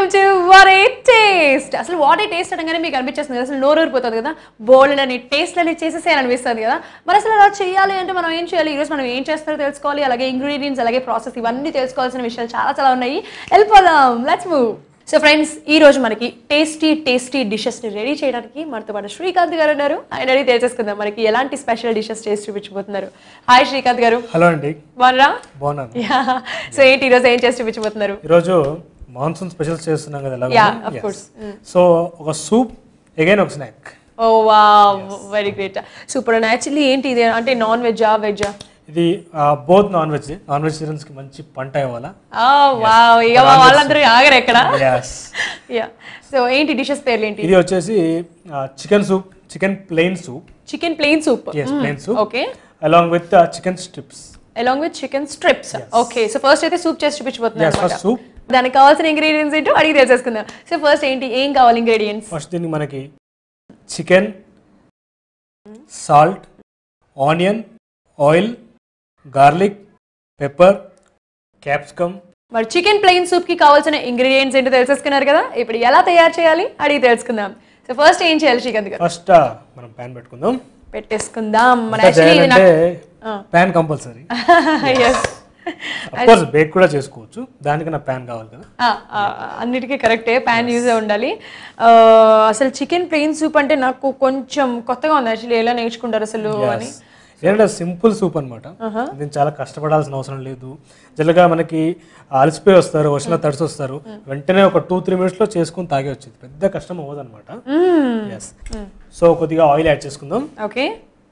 To what a taste అసలు what a taste అనగానే మీకు అనిపించేస్తుంది కదా అసలు నోరు ఊరిపోతుంది కదా బోల్డ్ అని టేస్ట్ అని చేసేసే అనిపిస్తుంది కదా మరి అసలు అలా చేయాలి అంటే మనం ఏం చేయాలి ఈరోజు మనం ఏం చేస్తారో తెలుసుకోవాలి అలాగే ఇంగ్రీడియంట్స్ అలాగే ప్రాసెస్ ఇవన్నీ తెలుసుకోవాల్సిన విషయాలు చాలా చాలా ఉన్నాయి వెళ్ళిపోదాం లెట్స్ మూవ్ సో ఫ్రెండ్స్ ఈ రోజు మనకి టేస్టీ టేస్టీ డిషెస్ ని రెడీ చేయడానికి మనతో పాటు శ్రీకాంత్ గారు ఉన్నారు ఆయన అడిగి తెలిసేసుకుందాం మనకి ఎలాంటి స్పెషల్ డిషెస్ చేసి చూపించబోతున్నారు హాయ్ శ్రీకాంత్ గారు హలో అండి బాగున్నారా బాగున్నాను సో ఏంటి ఈరోజు ఏం చేసి చూపించబోతున్నారు ఈరోజు మాన్సూన్ స్పెషల్స్ చేస్తున్నాం కదా ఎలాగో? Yeah, of Yes. course. So ఒక సూప్ అగైన్ ఒక snack oh wow very great super and actually ఏంటి ఇది అంటే నాన్ వెజ్జా వెజ్జా ఇది both non veg non vegetarians కి మంచి పంట ఇవ్వాలా వా ఇక మా వాళ్ళందరూ ఆగరు ఎక్కడ Yes. యా సో ఏంటి డిషెస్ పేర్లు ఏంటి ఇది వచ్చేసి chicken soup chicken plain soup chicken plain soup yes plain soup okay along with chicken strips along with chicken strips okay so first అయితే సూప్ చేసి చూపించబోతున్నారు ఎస్ ఫస్ట్ సూప్ దానికి కావాల్సిన ఇంగ్రీడియంట్స్ ఏంటో అడిగి తెలిసేసుకుందాం సో ఫస్ట్ ఏంటి ఏం కావాలి ఇంగ్రీడియంట్స్ ఫస్ట్ దీనికి మనకి chicken salt onion oil garlic pepper capsicum మరి చికెన్ ప్లెయిన్ సూప్ కి కావాల్సిన ఇంగ్రీడియంట్స్ ఏంటో తెలిసేసుకున్నారు కదా ఇప్పుడు ఎలా తయారు చేయాలి అడిగి తెలుసుకుందాం సో ఫస్ట్ ఏం చేయాలి శ్రీకాంత్ గారు ఫస్ట్ మనం ప్యాన్ పెట్టుకుందాం పెట్టేసుకుందాం మన ఎంత యాక్చువల్లీ ఇది చేయాలంటే నాకు pan compulsory yes course bake కూడా చేసుకోవచ్చు దానికి నా ప్యాన్ కావాలి కదా అన్నిటికీ కరెక్టే ప్యాన్ యూజ్ ఉండాలి ఆ, అసలు చికెన్ ప్లెయిన్ సూప్ అంటే నాకు కొంచెం కొత్తగా ఉంది యాక్చువల్లీ ఎలా నేర్చుకుంటారు అసలు అని ఏంటంటే సింపుల్ సూప్ అనమాట దీన్ని చాలా కష్టపడాల్సిన అవసరం లేదు జనరల్గా మనకి అలసిపోయి వస్తారు వర్షంలో తడిసి వస్తారు వెంటనే ఒక టూ త్రీ మినిట్స్లో చేసుకుని తాగే వచ్చేది పెద్ద కష్టం అవ్వదు అనమాట ఎస్ సో కొద్దిగా ఆయిల్ యాడ్ చేసుకుందాం ఓకే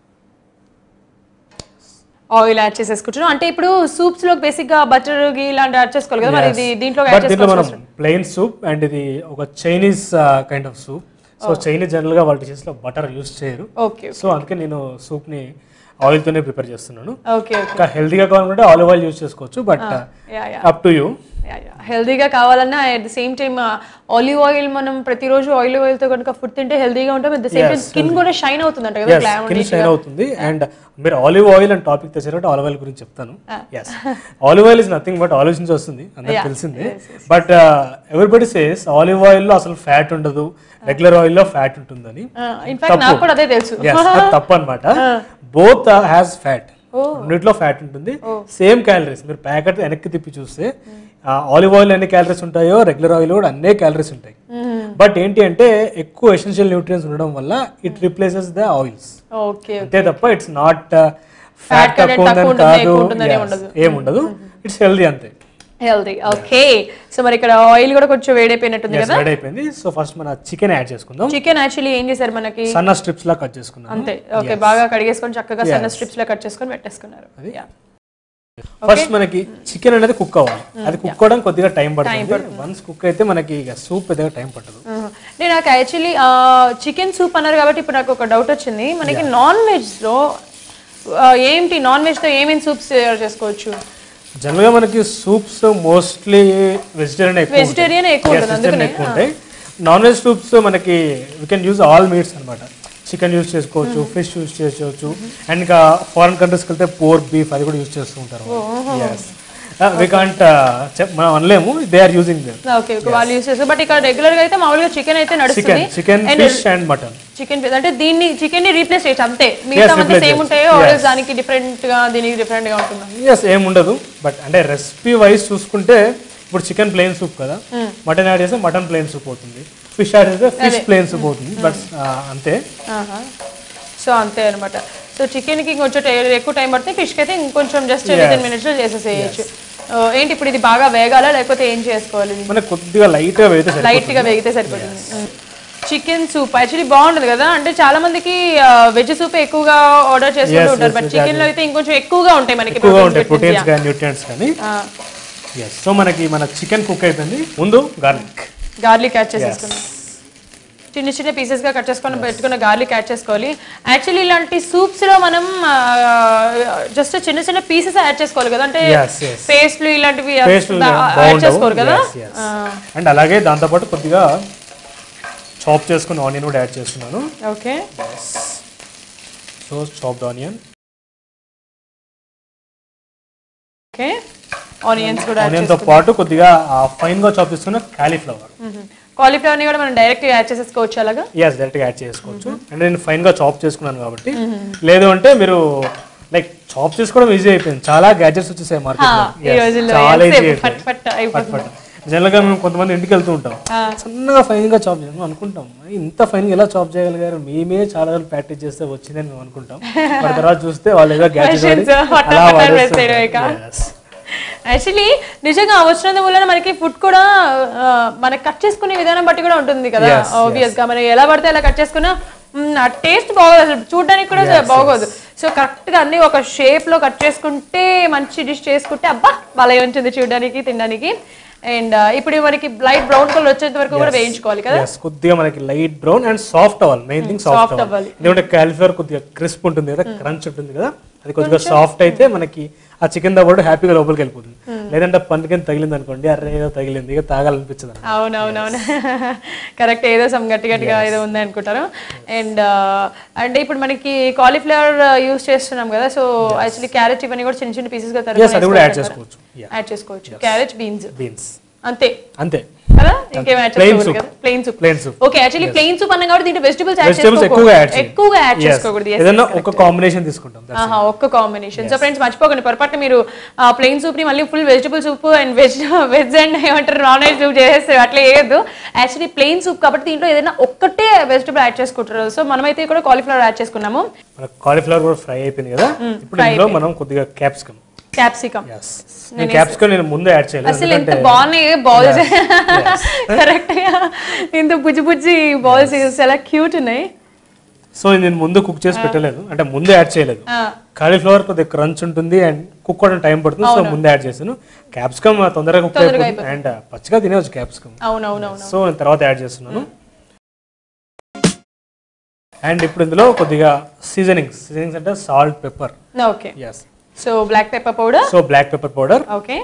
ఆయిల్ యాడ్ చేసేసుకుంటున్నాం అంటే ఇప్పుడు సూప్స్ లో బేసిక్ గా బటర్ గీ ఇలాంటి యాడ్ చేసుకోవాలి కదా మరి ఇది దీంట్లో యాడ్ బట్ దీంట్లో చేసుకోవచ్చు మనం ప్లెయిన్ సూప్ అండ్ ఇది ఒక Chinese kind of soup so Chinese general గా వాళ్ళ డిషెస్ లో బటర్ యూస్ చేయరు ఓకే సో అందుకే నేను సూప్ ని ఆయిల్ తోనే ప్రిపేర్ చేస్తున్నాను ఓకే ఓకే ఇంకా హెల్తీగా కావాలంటే ఆలివ్ ఆయిల్ యూస్ చేసుకోవచ్చు but yeah yeah up to you హెల్దీగా కావాలన్నా at the same time olive oil మనం ప్రతిరోజు ఆలివ్ ఆయిల్ తో కనుక ఫుడ్ తింటే హెల్దీగా ఉంటాం at the same time skin కూడా షైన్ అవుతుందంట కదా గ్లామ్ స్కిన్ షైన్ అవుతుంది అండ్ మీరు ఆలివ్ ఆయిల్ అని టాపిక్ తెచ్చారంటే ఆలివ్ ఆయిల్ గురించి చెప్తాను yes olive oil is nothing but olive నుంచి వస్తుంది అందరికి తెలిసిందే but everybody says olive oil లో అసలు ఫ్యాట్ ఉండదు రెగ్యులర్ ఆయిల్ లో ఫ్యాట్ ఉంటుందని ఇన్ఫాక్ట్ నాకు కూడా అదే తెలుసు Yes, అది తప్పు అనమాట బోత్ హ్యాస్ ఫ్యాట్ రెండిట్లో ఫ్యాట్ ఉంటుంది సేమ్ క్యాలరీస్ మీరు ప్యాకెట్ వెనక్కి తిప్పి చూస్తే ఆలివ్ ఆయిల్ ఎన్ని క్యాలరీస్ ఉంటాయో రెగ్యులర్ ఆయిల్ కూడా అన్నే క్యాలరీస్ ఉంటాయి బట్ ఏంటి అంటే ఎక్కువ ఎసెన్షియల్ న్యూట్రియన్స్ ఉండడం వల్ల it replaces the oils okay అంతే తప్ప ఇట్స్ నాట్ ఫ్యాట్ content తక్కువ తక్కువ ఉందని ఉంటుంది, కాదు ఎక్కువ ఉంటుందని Yes, ఏముండదు ఇట్స్ హెల్దీ అంతే హెల్దీ ఓకే సో మరి ఇక్కడ ఆయిల్ కూడా కొంచెం వేడైపోయినట్టుంది కదా రెడీ అయిపోయింది సో ఫస్ట్ మన చికెన్ యాడ్ చేసుకుందాం చికెన్ యాక్చువల్లీ ఏం చేశారు మనకి సన్న స్ట్రిప్స్ లా కట్ చేసుకుందాం అంతే ఓకే బాగా కడిగేసుకొని చక్కగా సన్న స్ట్రిప్స్ లో కట్ చేసుకొని పెట్టేసుకున్నారు Yeah. ఫస్ట్ మనకి చికెన్ అనేది కుక్ అవ్వాలి అది కుక్ అవ్వడం కొద్దిగా టైం పడుతుంది వన్స్ కుక్ అయితే మనకి ఇక సూప్ పెద్దగా టైం పట్టదు Uh-huh. నేను నాకు యాక్చువల్లీ చికెన్ సూప్ అన్నారు కాబట్టి ఇప్పుడు నాకు ఒక డౌట్ వచ్చింది మనకి నాన్ వెజ్ లో ఆ, ఏంటి నాన్ వెజ్ తో ఏమేమి సూప్స్ తయారు చేసుకోవచ్చు జనరల్ గా మనకి సూప్స్ మోస్ట్లీ వెజిటేరియన్ ఎక్కువ ఉంటాయి. వెజిటేరియన్ ఎక్కువ Yes, ఉంటుంది vegetarian అందుకనే ఎక్కువ ఉంటాయి నాన్ వెజ్ సూప్స్ మనకి we can use all meats అనమాట చికెన్ యూజ్ చేసుకోవచ్చు ఫిష్ యూజ్ చేసుకోవచ్చు అండ్ ఇంకా ఫారెన్ కంట్రీస్కి వెళ్తే పోర్ బీఫ్ అది కూడా యూజ్ చేస్తూ ఉంటారు వి కాంట్ మనం అనలేము they are using their okay వాళ్ళు యూస్ చేస్తారు బట్ ఇక్కడ రెగ్యులర్ గా అయితే మామూలుగా చికెన్ అయితే నడుస్తుంది chicken chicken fish and mutton chicken అంటే దీన్ని చికెన్ ని రీప్లేస్ చేయొచ్చు అంతే మిగతా అంతా replace సేమ్ చేయొచ్చు. ఉంటాయో ఆల్వేస్ దానికి డిఫరెంట్ గా దీనికి డిఫరెంట్ గా ఉంటుందా ఎస్ ఏముండదు బట్ అంటే రెసిపీ వైజ్ చూసుకుంటే ఇప్పుడు చికెన్ ప్లెయిన్ సూప్ కదా మటన్ యాడ్ చేస్తే మటన్ ప్లెయిన్ సూప్ అవుతుంది ఫిష్ యాడ్ చేస్తే ఫిష్ ప్లెయిన్ సూప్ అవుతుంది బట్ అంతే సో అంతే అనమాట సో చికెన్ కి కొంచెం టై- ఎక్కువ టైం పడితే ఫిష్ కి అయితే ఇంకొంచెం జస్ట్ టెన్ మినిట్స్ లో చేసేసేయచ్చు ఆ, ఏంటి ఇప్పుడు ఇది బాగా వేగాలా లేకపోతే ఏం చేసుకోవాలి ఇది మనకి కొద్దిగా లైట్ గా వేస్తే సరిపోతుంది. లైట్ గా వేగితే సరిపోతుంది చికెన్ సూప్ యాక్చువల్లీ బాగుంటుంది కదా అంటే చాలా మందికి వెజ్ సూప్ ఎక్కువగా ఆర్డర్ చేసుకుంటూ ఉంటారు బట్ చికెన్ లో అయితే ఇంకొంచెం ఎక్కువగా ఉంటాయి మనకి ఎక్కువగా proteins, ఉంటాయి vitamins, ప్రోటీన్స్ కానీ న్యూట్రియంట్స్ కానీ yeah. ఎస్ సో మనకి మన చికెన్ కుక్ అయిపోయింది ముందు గార్లిక్ గార్లిక్ యాడ్ చేసేసుకున్నాం చిన్న చిన్న పీసెస్ గా కట్ చేసుకొని పెట్టుకున్న గార్లిక్ యాడ్ చేసుకోవాలి యాక్చువల్లీ ఇలాంటి సూప్స్ లో మనం జస్ట్ చిన్న చిన్న పీసెస్ యాడ్ చేసుకోవాలి కదా అంటే Yes, yes. పేస్ట్లు ఇలాంటివి పేస్ట్ యాడ్ చేసుకోరు కదా అండ్ అలాగే దాంతోపాటు కొద్దిగా చాప్ చేసుకున్న ఆనియన్ కూడా యాడ్ చేస్తున్నాను okay so chopped onion okay onions కూడా ఆనియన్ తో పాటు కొద్దిగా ఫైన్ గా చాప్ చేసుకున్న కాలీఫ్లవర్ కాలీఫ్లవర్ ని కూడా మనం డైరెక్ట్ యాడ్ చేసేసుకోవచ్చు అలాగా ఎస్ డైరెక్ట్ గా యాడ్ చేసుకోవచ్చు అంటే నేను ఫైన్ గా చాప్ చేసుకున్నాను కాబట్టి లేదు అంటే మీరు లైక్ చాప్ చేసుకోవడం ఈజీ అయిపోయింది చాలా గ్యాడ్జెట్స్ వచ్చేసాయి మార్కెట్ ఈ రోజుల్లో చాలా ఎంతసేపు ఈజీ ఫట్ ఫట్ అయిపోతుంది జనరల్ గా మేము కొంతమంది ఇంటికి వెళ్తూ ఉంటాం చిన్నగా ఫైన్ గా చాప్ చేయాలి అనుకుంటాం ఇంత ఫైన్ గా ఎలా చాప్ చేయగలిగారు మేమే చాలా రోజులు ప్రాక్టీస్ చేస్తే వచ్చిందని మేము అనుకుంటాం మరి తర్వాత చూస్తే వాళ్ళు ఏదో గ్యాడ్జెట్ Machines, పట్ట అలా పట్ట వాడేస్తూ వేసేయడం ఇక. ఉంటారు. Yes. యాక్చువల్లీ నిజంగా వచ్చినందు వల్ల మనకి ఫుడ్ కూడా ఆ, మనకి కట్ చేసుకునే విధానం బట్టి కూడా ఉంటుంది కదా Yes, ఆబ్వియస్ గా మనం ఎలా పడితే అలా కట్ చేసుకున్నా మ్, ఆ టేస్ట్ బాగోదు అసలు చూడడానికి కూడా బాగోదు సో కరెక్ట్ గా అన్ని ఒక షేప్ లో కట్ చేసుకుంటే మంచి డిష్ చేసుకుంటే అబ్బా భలే ఉంటుంది చూడడానికి తినడానికి అండ్ ఇప్పుడు మనకి లైట్ బ్రౌన్ కలర్ వచ్చేంత వరకు కూడా వేయించుకోవాలి కదా Yes, కొద్దిగా మనకి లైట్ బ్రౌన్ అండ్ సాఫ్ట్ అవ్వాలి మెయిన్ థింగ్ soft సాఫ్ట్ అవ్వాలి. అవ్వాలి ఎందుకంటే కాలిఫ్లవర్ కొద్దిగా క్రిస్ప్ ఉంటుంది కదా క్రంచ్ ఉంటుంది కదా అది కొద్దిగా సాఫ్ట్ అయితే మనకి ఆ చికెన్ తో పాటు హ్యాపీగా లోపలికి వెళ్ళిపోతుంది లేదంటే పండుగ తగిలింది అనుకోండి అరే ఏదో తగిలింది ఇక తాగాలనిపించదు అన్నమాట. అవునవునవును కరెక్ట్ ఏదో సమ్ గట్టి గట్టిగా ఏదో ఉంది అనుకుంటారు అండ్ అంటే ఇప్పుడు మనకి కాలీఫ్లవర్ యూస్ చేస్తున్నాం కదా సో యాక్చువల్లీ క్యారెట్ ఇవన్నీ కూడా చిన్న చిన్న పీసెస్ గా Yes, అది కూడా యాడ్ చేసుకోవచ్చు యాడ్ చేసుకోవచ్చు క్యారెట్ బీన్స్ బీన్స్ అంతే అంతే కదా ఇంకేం యాడ్ Plain చేసుకోకూడదు soup. కదా plain soup plain soup okay actually plain soup అన్న కాబట్టి దీంట్లో వెజిటబుల్స్ యాడ్ వెజిటేబుల్స్ ఎక్కువగా యాడ్ చేసుకోకూడదు ఎక్కువగా యాడ్ చేసుకోకూడదు yes. ఏదైనా ఒక కాంబినేషన్ తీసుకుంటాం That's ఆహా ఒక్క కాంబినేషన్ సో ఫ్రెండ్స్ మర్చిపోకండి పొరపాటు మీరు ప్లెయిన్ సూప్ ని మళ్ళీ full vegetable soup and veg veg and ఏమంటారు నాన్ వెజ్ సూప్ చేసేస్తారు అట్లా వేయద్దు యాక్చువల్లీ ప్లెయిన్ సూప్ కాబట్టి దీంట్లో ఏదైనా ఒక్కటే వెజిటబుల్ యాడ్ చేసుకుంటారు సో మనమైతే కూడా కాలీఫ్లవర్ యాడ్ చేసుకున్నాము మన కాలీఫ్లవర్ కూడా ఫ్రై అయిపోయింది కదా ఇప్పుడు ఇందులో మనం కొద్దిగా క్యాప్సికమ్ క్యాప్సికమ్ ఎస్ నేను క్యాప్సికమ్ నేను ముందే యాడ్ చేయలేదు అసలు ఎంత బాగున్నాయి బాల్స్ కరెక్ట్ గా ఇంత బుజ్జి బుజ్జి బాల్స్ చాలా క్యూట్ ఉన్నాయి సో నేను ముందు కుక్ చేసి పెట్టలేదు అంటే ముందే యాడ్ చేయలేదు ఆ, కాలీఫ్లవర్ కొద్దిగా క్రంచ్ ఉంటుంది అండ్ కుక్ కూడా టైం పడుతుంది సో ముందే యాడ్ చేశాను క్యాప్సికమ్ తొందరగా కుక్ అయిపోతుంది అండ్ పచ్చిగా తినేవచ్చు క్యాప్సికమ్ అవునవునవును సో నేను తర్వాత యాడ్ చేస్తున్నాను అండ్ ఇప్పుడు ఇందులో కొద్దిగా సీజనింగ్స్ సీజనింగ్స్ అంటే salt pepper okay yes so black pepper powder so black pepper powder okay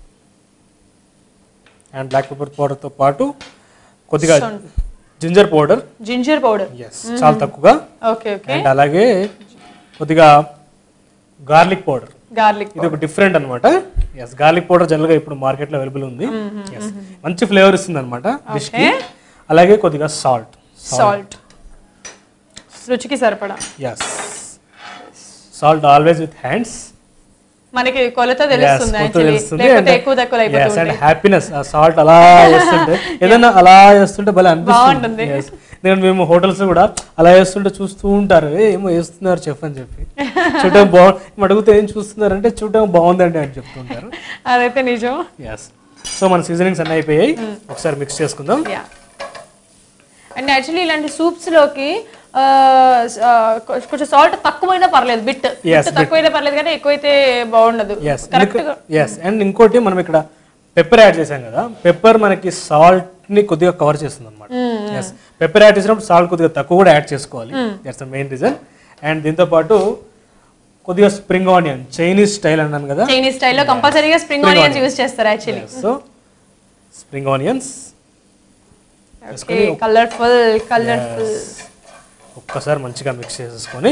and black pepper పౌడర్తో పాటు కొద్దిగా ginger powder ginger powder yes చాలా తక్కువగా ఓకే ఓకే అండ్ అలాగే కొద్దిగా గార్లిక్ పౌడర్ గార్లిక్ ఇది ఒక డిఫరెంట్ అనమాట ఎస్ గార్లిక్ పౌడర్ జనరల్ గా ఇప్పుడు మార్కెట్ లో అవైలబుల్ ఉంది ఎస్ మంచి ఫ్లేవర్ ఇస్తుంది అనమాట డిష్ కి అలాగే కొద్దిగా సాల్ట్ సాల్ట్ రుచికి సరిపడా yes salt always with hands మనకి కొలత తెలుస్తుంది యాక్చువల్లీ తెలుస్తుంది లేకపోతే ఎక్కువ తక్కువ అయిపోతుంది అండ్ హ్యాపీనెస్ ఆ సాల్ట్ అలా వేస్తుంటే ఏదైనా అలా వేస్తుంటే భలే బాగుంటుంది. అనిపిస్తుంది Yes. నేను మేము హోటల్స్ కూడా అలా వేస్తుంటే చూస్తూ ఉంటారు "ఏ, ఏమో వేస్తున్నారు చెఫ్ అని చెప్పి చూడటం బాగుంది అడిగితే ఏం చూస్తున్నారంటే చూడటం బాగుందండి అని చెప్తుంటారు అదైతే నిజం ఎస్ సో మన సీజనింగ్స్ అన్నీ అయిపోయాయి ఒకసారి మిక్స్ చేసుకుందాం యా అండ్ యాక్చువల్లీ ఇలాంటి సూప్స్ లోకి ఆ, ఆ, కొంచెం సాల్ట్ తక్కువైనా పర్లేదు బిట్ Yes, తక్కువైనా పర్లేదు కానీ ఎక్కువైతే బాగుండదు ఎస్ కరెక్ట్ గా ఎస్ అండ్ ఇంకోటి మనం ఇక్కడ పెప్పర్ యాడ్ చేసాం కదా పెప్పర్ మనకి సాల్ట్ ని కొద్దిగా కవర్ చేస్తుంది అనమాట ఎస్ పెప్పర్ యాడ్ చేసినప్పుడు సాల్ట్ కొద్దిగా తక్కువ కూడా యాడ్ చేసుకోవాలి that's the main reason and దీంతో పాటు కొద్దిగా స్ప్రింగ్ ఆనియన్ చైనీస్ స్టైల్ అన్నాను కదా చైనీస్ స్టైల్లో కంపల్సరీగా స్ప్రింగ్ ఆనియన్స్ యూస్ చేస్తారు actually so spring onions okay colourful colourful ఒక్కసారి మంచిగా మిక్స్ చేసేసుకొని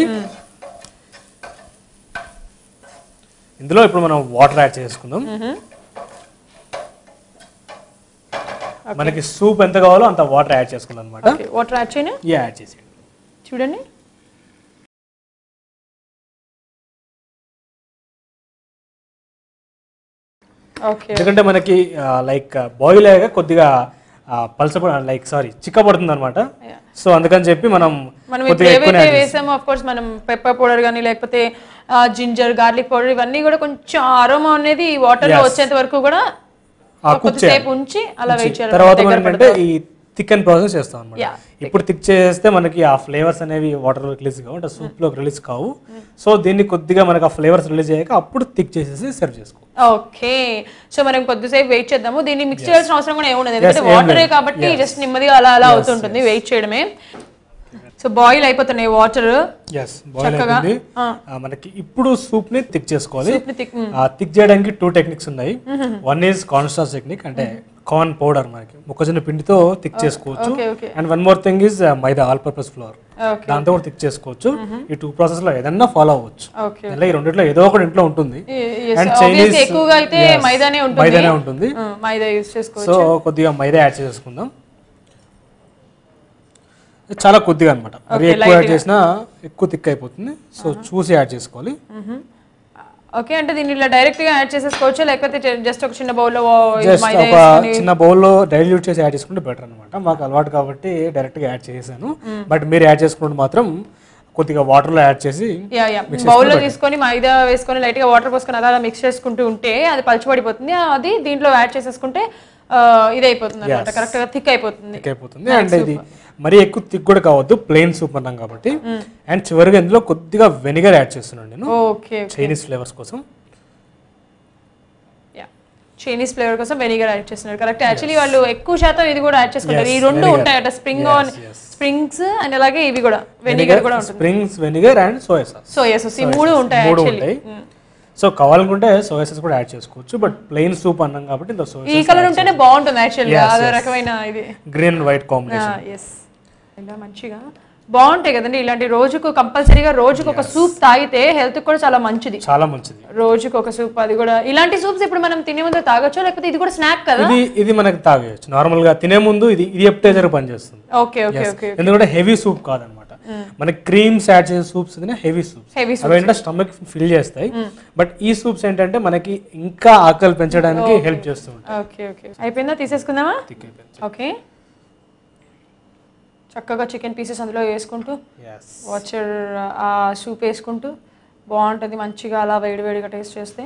ఇందులో ఇప్పుడు మనం వాటర్ యాడ్ చేసుకుందాం మనకి సూప్ ఎంత కావాలో అంత వాటర్ యాడ్ చేసుకుందాం అనమాట ఓకే వాటర్ యాడ్ చేయను యాడ్ చేసి చూడండి ఓకే ఎందుకంటే మనకి లైక్ బాయిల్ అయ్యాక కొద్దిగా పల్స లైక్ సారీ చిక్క పడుతుంది అనమాట Yeah. సో అందుకని చెప్పి మనం మనం ఇప్పుడు కొద్దిగా ఎక్కువ ఏవైతే వేసామో ఆఫ్ కోర్స్ మనం పెప్పర్ పౌడర్ కానీ లేకపోతే జింజర్ గార్లిక్ పౌడర్ ఇవన్నీ కూడా కొంచెం అరోమా అనేది వాటర్ లో వచ్చేంత వరకు కూడా కుక్ కొద్దిసేపు ఉంచి అలా వెయిట్ చేయాలి తర్వాత మనం ఏంటంటే ఈ థిక్ అండ్ ప్రాసెస్ చేస్తాం అనమాట Yeah, ఇప్పుడు థిక్ చేస్తే మనకి ఆ ఫ్లేవర్స్ అనేవి వాటర్ రిలీజ్ కావు అంటే సూప్ లో రిలీజ్ కావు సో దీన్ని కొద్దిగా మనకి ఆ ఫ్లేవర్స్ రిలీజ్ అయ్యాక అప్పుడు థిక్ చేసేసి సర్వ్ చేసుకో ఓకే సో మనం కొద్దిసేపు వెయిట్ చేద్దాము దీన్ని మిక్స్ చేయాల్సిన అవసరం కూడా ఏముండదు ఎందుకంటే ఏం వాటరే లేదు. కాబట్టి జస్ట్ నెమ్మదిగా అలా అలా అవుతుంటుంది వెయిట్ చేయడమే సో బాయిల్ అయిపోతున్నాయి వాటర్ ఎస్ బాయిల్ అయిపోయింది ఆ, మనకి ఇప్పుడు సూప్ ని థిక్ చేసుకోవాలి thick, థిక్ చేయడానికి టూ టెక్నిక్స్ ఉన్నాయి one is corn starch technique అంటే కార్న్ పౌడర్ మనకి మొక్కజొన్న పిండితో థిక్ చేసుకోవచ్చు okay okay and one more thing is maida all purpose flour okay దాంతో కూడా థిక్ చేసుకోవచ్చు ఈ టూ ప్రాసెస్ లో ఏదన్నా ఫాలో అవ్వచ్చు ఓకే ఇలా ఈ రెండిట్లో ఏదో ఒకటి ఇంట్లో ఉంటుంది And ఆబ్వియస్లీ Chinese- ఎక్కువగా అయితే yes, మైదానే ఉంటుంది మైదానే ఉంటుంది ఆ, మైదా యూస్ చేసుకోవచ్చు సో కొద్దిగా మైదా యాడ్ చేసుకుందాం చాలా కొద్దిగా అనమాట మరి ఎక్కువ యాడ్ చేసినా ఎక్కువ థిక్ అయిపోతుంది సో చూసి యాడ్ చేసుకోవాలి ఓకే అంటే దీన్ని ఇలా డైరెక్ట్ గా యాడ్ చేసేసుకోవచ్చు లేకపోతే జస్ట్ ఒక చిన్న బౌల్ లో జస్ట్ మైదా ఒక చిన్న బౌల్లో డైల్యూట్ చేసి యాడ్ చేసుకుంటే బెటర్ అనమాట మాకు అలవాటు కాబట్టి డైరెక్ట్గా యాడ్ చేసాను బట్ మీరు యాడ్ చేసుకుంటే మాత్రం కొద్దిగా వాటర్లో యాడ్ చేసి యా యా బౌల్ లో తీసుకొని మైదా వేసుకొని లైట్ గా వాటర్ పోసుకొని అలా మిక్స్ చేసుకుంటూ ఉంటే అది పలుచబడిపోతుంది అది దీంట్లో యాడ్ చేసేసుకుంటే ఆ, ఇది అయిపోతుంది అనమాట కరెక్ట్ గా థిక్ అయిపోతుంది థిక్ అయిపోతుంది అండ్ ఇది మరీ ఎక్కువ థిక్ కూడా కావద్దు ప్లెయిన్ సూప్ అన్నాం కాబట్టి అండ్ చివరిగా ఇందులో కొద్దిగా వెనిగర్ యాడ్ చేస్తున్నాను నేను ఓకే చైనీస్ ఫ్లేవర్స్ కోసం యా చైనీస్ ఫ్లేవర్ కోసం వెనిగర్ యాడ్ చేస్తున్నారు కరెక్ట్ యాక్చువల్లీ వాళ్ళు ఎక్కువ శాతం ఇది కూడా యాడ్ చేసుకుంటారు ఈ Yes, రెండు vinegar. ఉంటాయట spring on yes. Springs and అలాగే ఇవి కూడా వెనిగర్ కూడా ఉంటుంది springs vinegar and soya sauce soya sauce ఈ మూడు ఉంటాయి మూడు యాక్చువల్లీ ఉంటాయి సో కావాలనుకుంటే సోయా సాస్ కూడా యాడ్ చేసుకోవచ్చు బట్ ప్లెయిన్ సూప్ అన్నాం కాబట్టి ఇంత సోయా ఈ కలర్ ఉంటేనే బాగుంటుంది యాక్చువల్లీ అదే రకమైన ఇది గ్రీన్ వైట్ కాంబినేషన్ ఎస్ ఇలా మంచిగా బాగుంటాయి కదండి ఇలాంటి రోజుకు కంపల్సరీగా రోజుకు ఒక సూప్ తాగితే హెల్త్ కూడా చాలా మంచిది చాలా మంచిది రోజుకు ఒక సూప్ అది కూడా ఇలాంటి సూప్స్ ఇప్పుడు మనం తినే ముందు తాగొచ్చో లేకపోతే ఇది కూడా స్నాక్ కదా ఇది ఇది మనకి తాగేయచ్చు నార్మల్ గా తినే ముందు ఇది ఇది ఎప్టైజర్ పనిచేస్తుంది ఓకే ఓకే ఓకే ఎందుకంటే హెవీ సూప్ కాదనమాట మనకి క్రీమ్స్ యాడ్ చేసే సూప్స్ హెవీ సూప్స్ హెవీ అవి ఏంటంటే స్టమక్ ఫిల్ చేస్తాయి బట్ ఈ సూప్స్ ఏంటంటే మనకి ఇంకా ఆకలి పెంచడానికి హెల్ప్ చేస్తూ ఉంటాయి ఓకే ఓకే అయిపోయిందా తీసేసుకుందామా Thick అయిపోయింది. ఓకే చక్కగా చికెన్ పీసెస్ అందులో వేసుకుంటూ Yes. వాచర్ ఆ సూప్ వేసుకుంటూ బాగుంటుంది మంచిగా అలా వేడివేడిగా టేస్ట్ చేస్తే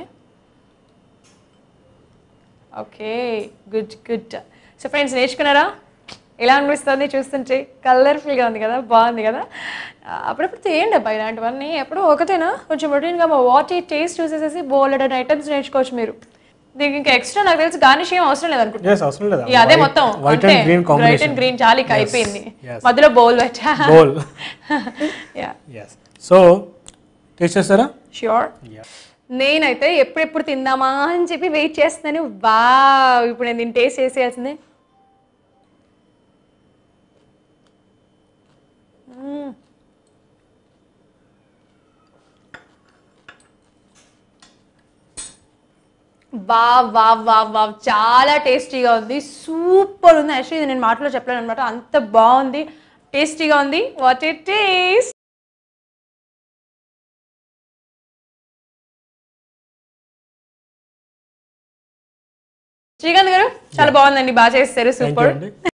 okay good good so friends నేర్చుకున్నారా ఎలా అనిపిస్తుంది చూస్తుంటే కలర్ఫుల్గా ఉంది కదా బాగుంది కదా ఆ, అప్పుడప్పుడు చేయండి అబ్బా ఇలాంటివన్నీ ఎప్పుడో ఒకటేనా కొంచెం రొటీన్గా మా వాటి టేస్ట్ చూసేసేసి బోల్డ్ ఐటమ్స్ నేర్చుకోవచ్చు మీరు దీనికి ఇంకా ఎక్స్ట్రా నాకు తెలిసి గార్నిష్ ఏం అవసరం లేదనుకుంటా Yes, అవసరం లేదా ఇక అదే మొత్తం వైట్ అంతే and green white combination and green చాలా ఇక అయిపోయింది yes. మధ్యలో బౌల్ పెట్టా bowl yeah yes so taste చేస్తారా ష్యూర్ Yeah. నేనైతే ఎప్పుడెప్పుడు తిందామా అని చెప్పి వెయిట్ చేస్తున్నాను బా ఇప్పుడు నేను దీన్ని టేస్ట్ చేసేయాల్సిందే మ్మ్. వా వా వా వా చాలా టేస్టీగా ఉంది సూపర్ ఉంది యాక్చువల్లీ ఇది నేను మాటలో చెప్పలేను అనమాట అంత బాగుంది టేస్టీగా ఉంది వాట్ ఏ టేస్ట్ శ్రీకాంత్ గారు చాలా బాగుందండి బాగా చేస్తారు థ్యాంక్ యూ సూపర్ అండి